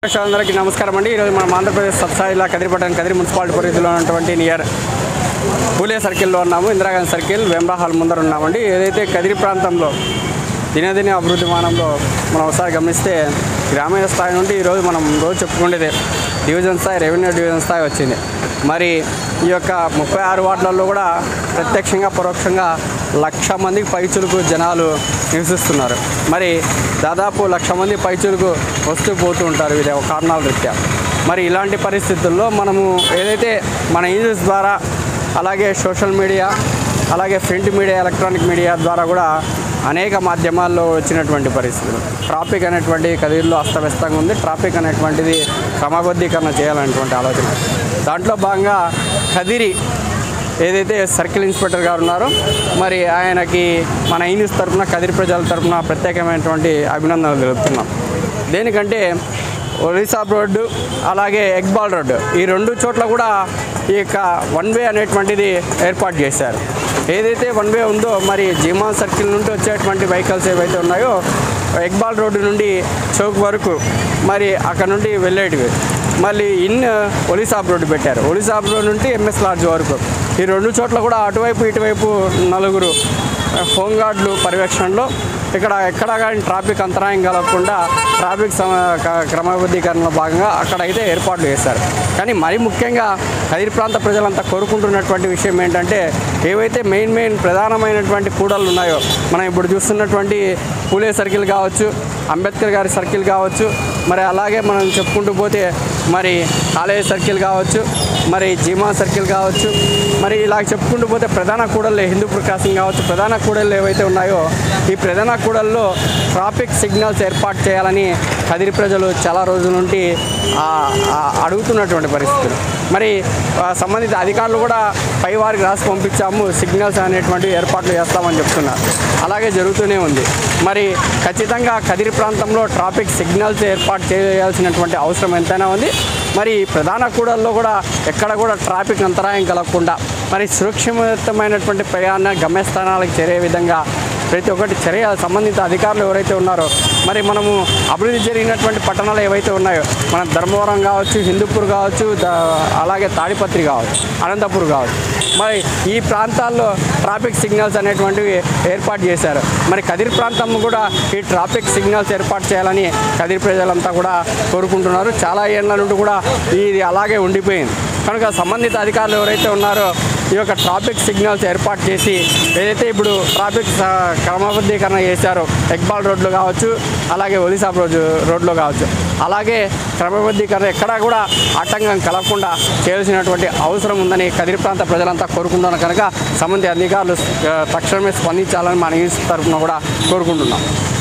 అందరికీ నమస్కారం అండి ఈరోజు మనం ఆంధ్రప్రదేశ్ సబ్సాయిలా కదిరిపట్టణం కదిరి మున్సిపాలిటీ పరిధిలో ఉన్నటువంటి నియర్ పూలే సర్కిల్లో ఉన్నాము ఇందిరాగాంధీ సర్కిల్ వెంబా హాల్ ముందర ఉన్నామండి ఏదైతే కదిరి ప్రాంతంలో దినదిన అభివృద్ధి మానంలో మనం ఒకసారి గమనిస్తే గ్రామీణ స్థాయి నుండి ఈరోజు మనం రోజు చెప్పుకునేదే డివిజన్ స్థాయి రెవెన్యూ డివిజన్ స్థాయి వచ్చింది మరి ఈ యొక్క ముప్పై ఆరు వార్డులలో కూడా ప్రత్యక్షంగా పరోక్షంగా లక్ష మందికి పైచులకు జనాలు నివసిస్తున్నారు మరి దాదాపు లక్ష మంది పైచులకు వస్తూ పోతూ ఉంటారు ఇది ఒక కారణాల రీత్యా మరి ఇలాంటి పరిస్థితుల్లో మనము ఏదైతే మన యూజెస్ ద్వారా అలాగే సోషల్ మీడియా అలాగే ప్రింట్ మీడియా ఎలక్ట్రానిక్ మీడియా ద్వారా కూడా అనేక మాధ్యమాల్లో వచ్చినటువంటి పరిస్థితులు ట్రాఫిక్ అనేటువంటి కదిరిలో అస్తవ్యస్తంగా ఉంది ట్రాఫిక్ అనేటువంటిది క్రమబద్ధీకరణ చేయాలనేటువంటి ఆలోచన దాంట్లో భాగంగా కదిరి ఏదైతే సర్కిల్ ఇన్స్పెక్టర్ గారు ఉన్నారో మరి ఆయనకి మన ఈన్యూస్ తరఫున కదిరి ప్రజల తరఫున ప్రత్యేకమైనటువంటి అభినందనలు తెలుపుతున్నాం దేనికంటే ఒరిసాబ్ రోడ్డు అలాగే ఎగ్బాల్ రోడ్డు ఈ రెండు చోట్ల కూడా ఈ యొక్క వన్ వే అనేటువంటిది ఏర్పాటు చేశారు ఏదైతే వన్ వే ఉందో మరి జిమాన్ సర్కిల్ నుండి వచ్చేటువంటి వెహికల్స్ ఏవైతే ఉన్నాయో ఎగ్బాల్ రోడ్డు నుండి చౌక్ వరకు మరి అక్కడ నుండి వెళ్ళేటివి మళ్ళీ ఇన్ ఒలిసాబ్ రోడ్డు పెట్టారు ఒలిసాబ్ రోడ్ నుండి ఎంఎస్ లాడ్జ్ వరకు ఈ రెండు చోట్ల కూడా అటువైపు ఇటువైపు నలుగురు హోంగార్డులు పర్యవేక్షణలో ఇక్కడ ఎక్కడా కానీ ట్రాఫిక్ అంతరాయం కలగకుండా ట్రాఫిక్ సమ క- క్రమబద్ధీకరణలో భాగంగా అక్కడైతే ఏర్పాట్లు చేశారు కానీ మరి ముఖ్యంగా కదిరి ప్రాంత ప్రజలంతా కోరుకుంటున్నటువంటి విషయం ఏంటంటే ఏవైతే మెయిన్ మెయిన్ ప్రధానమైనటువంటి కూడళ్ళు ఉన్నాయో మనం ఇప్పుడు చూస్తున్నటువంటి పూలే సర్కిల్ కావచ్చు అంబేద్కర్ గారి సర్కిల్ కావచ్చు మరి అలాగే మనం చెప్పుకుంటూ పోతే మరి కాలేజ్ సర్కిల్ కావచ్చు మరి జీమా సర్కిల్ కావచ్చు మరి ఇలా చెప్పుకుంటూ పోతే ప్రధాన కూడళ్ళు హిందూపూర్ క్రాసింగ్ కావచ్చు ప్రధాన కూడళ్ళు ఏవైతే ఉన్నాయో ఈ ప్రధాన కూడల్లో ట్రాఫిక్ సిగ్నల్స్ ఏర్పాటు చేయాలని కదిరి ప్రజలు చాలా రోజుల నుండి ఆ, ఆ, అడుగుతున్నటువంటి పరిస్థితులు మరి ఆ, సంబంధిత అధికారులు కూడా పై వారికి రాసి పంపించాము సిగ్నల్స్ అనేటువంటివి ఏర్పాట్లు చేస్తామని చెప్తున్నారు అలాగే జరుగుతూనే ఉంది మరి ఖచ్చితంగా కదిరి ప్రాంతంలో ట్రాఫిక్ సిగ్నల్స్ ఏర్పాటు చేయాల్సినటువంటి అవసరం ఎంతైనా ఉంది మరి ప్రధాన కూడల్లో కూడా ఎక్కడ కూడా ట్రాఫిక్ అంతరాయం కలగకుండా మరి సురక్షితమైనటువంటి ప్రయాణ గమ్యస్థానాలకు చేరే విధంగా ప్రతి ఒక్కటి చర్య సంబంధిత అధికారులు ఎవరైతే ఉన్నారో మరి మనము అభివృద్ధి జరిగినటువంటి పట్టణాలు ఏవైతే ఉన్నాయో మన ధర్మవరం కావచ్చు హిందూపూర్ కావచ్చు ద- అలాగే తాడిపత్రి కావచ్చు అనంతపూర్ కావచ్చు మరి ఈ ప్రాంతాల్లో ట్రాఫిక్ సిగ్నల్స్ అనేటువంటివి ఏర్పాటు చేశారు మరి కదిరి ప్రాంతం కూడా ఈ ట్రాఫిక్ సిగ్నల్స్ ఏర్పాటు చేయాలని కదిరి ప్రజలంతా కూడా కోరుకుంటున్నారు చాలా ఏళ్ళ నుండి కూడా ఇది అలాగే ఉండిపోయింది కనుక సంబంధిత అధికారులు ఎవరైతే ఉన్నారో ఈ యొక్క ట్రాఫిక్ సిగ్నల్స్ ఏర్పాటు చేసి ఏదైతే ఇప్పుడు ట్రాఫిక్ స- క్రమబద్ధీకరణ చేశారో ఎక్బాల్ రోడ్లు కావచ్చు అలాగే ఒలిసాబ్ రోడ్డు రోడ్లో కావచ్చు అలాగే క్రమబద్ధీకరణ ఎక్కడా కూడా ఆటంకం కలగకుండా చేయాల్సినటువంటి అవసరం ఉందని కదిరి ప్రాంత ప్రజలంతా కోరుకుంటున్నారు కనుక సంబంధిత అధికారులు ఆ, తక్షణమే స్పందించాలని మన న్యూస్ తరఫున కూడా కోరుకుంటున్నాం